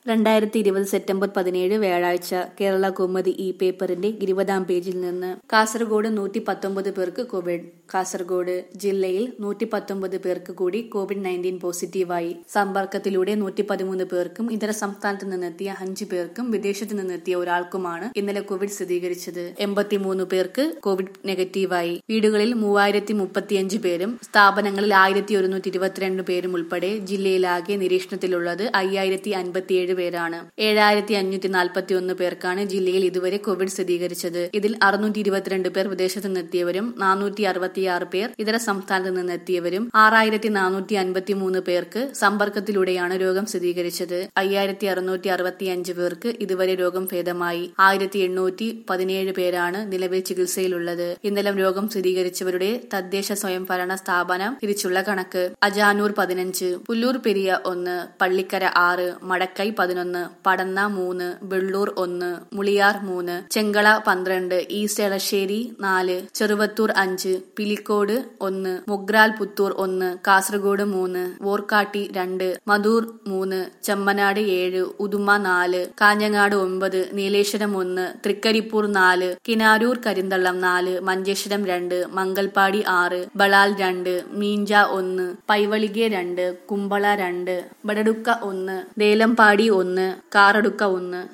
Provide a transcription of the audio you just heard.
രണ്ടായിരത്തി ഇരുപത് സെപ്റ്റംബർ പതിനേഴ് വ്യാഴാഴ്ച കേരള കൗമുദി ഇ പേപ്പറിന്റെ ഇരുപതാം പേജിൽ നിന്ന് കാസർഗോഡ് നൂറ്റി പത്തൊമ്പത് പേർക്ക് കോവിഡ് കാസർഗോഡ് ജില്ലയിൽ നൂറ്റി പത്തൊമ്പത് പേർക്ക് കൂടി കോവിഡ് നയൻറ്റീൻ പോസിറ്റീവായി സമ്പർക്കത്തിലൂടെ നൂറ്റി പതിമൂന്ന് പേർക്കും ഇതര സംസ്ഥാനത്ത് നിന്നെത്തിയ അഞ്ച് പേർക്കും വിദേശത്ത് നിന്നെത്തിയ ഒരാൾക്കുമാണ് ഇന്നലെ കോവിഡ് സ്ഥിരീകരിച്ചത് എൺപത്തിമൂന്ന് പേർക്ക് കോവിഡ് നെഗറ്റീവായി വീടുകളിൽ മൂവായിരത്തി മുപ്പത്തിയഞ്ച് പേരും സ്ഥാപനങ്ങളിൽ ആയിരത്തി ഒരുന്നൂറ്റി ഇരുപത്തിരണ്ട് പേരും ഉൾപ്പെടെ ജില്ലയിലാകെ നിരീക്ഷണത്തിലുള്ളത് അയ്യായിരത്തി അൻപത്തിയേഴ് പേരാണ് ഏഴായിരത്തി അഞ്ഞൂറ്റി നാൽപ്പത്തി ഒന്ന് പേർക്കാണ് ജില്ലയിൽ ഇതുവരെ കോവിഡ് സ്ഥിരീകരിച്ചത് ഇതിൽ അറുന്നൂറ്റി ഇരുപത്തിരണ്ട് പേർ വിദേശത്ത് നിന്നെത്തിയവരും നാനൂറ്റി അറുപത്തിയാറ് പേർ ഇതര സംസ്ഥാനത്ത് നിന്നെത്തിയവരും ആറായിരത്തി നാനൂറ്റി അൻപത്തി മൂന്ന് പേർക്ക് സമ്പർക്കത്തിലൂടെയാണ് രോഗം സ്ഥിരീകരിച്ചത് അയ്യായിരത്തി അറുന്നൂറ്റി അറുപത്തി അഞ്ച് പേർക്ക് ഇതുവരെ രോഗം ഭേദമായി ആയിരത്തി എണ്ണൂറ്റി പതിനേഴ് പേരാണ് നിലവിൽ ചികിത്സയിലുള്ളത് ഇന്നലെ രോഗം സ്ഥിരീകരിച്ചവരുടെ തദ്ദേശ സ്വയംഭരണ സ്ഥാപനം തിരിച്ചുള്ള കണക്ക് അജാനൂർ പതിനഞ്ച് പുല്ലൂർ പെരിയ ഒന്ന് പള്ളിക്കര ആറ് മടക്കൈ പതിനൊന്ന് പടന്ന മൂന്ന് വെള്ളൂർ ഒന്ന് മുളിയാർ മൂന്ന് ചെങ്കള പന്ത്രണ്ട് ഈസ്റ്റ് എളശ്ശേരി നാല് ചെറുവത്തൂർ അഞ്ച് പിലിക്കോട് ഒന്ന് മുഗ്രാൽ പുത്തൂർ ഒന്ന് കാസർഗോഡ് മൂന്ന് വോർക്കാട്ടി രണ്ട് മധൂർ മൂന്ന് ചെമ്മനാട് ഏഴ് ഉദുമ നാല് കാഞ്ഞങ്ങാട് ഒമ്പത് നീലേശ്വരം ഒന്ന് തൃക്കരിപ്പൂർ നാല് കിനാരൂർ കരിന്തള്ളം നാല് മഞ്ചേശ്വരം രണ്ട് മംഗൽപാടി ആറ് ബളാൽ രണ്ട് മീഞ്ച ഒന്ന് പൈവളികെ രണ്ട് കുമ്പള രണ്ട് ബടടുക്ക ഒന്ന് ദേലമ്പാടി ഒന്ന് കാറടുക്ക ഒന്ന്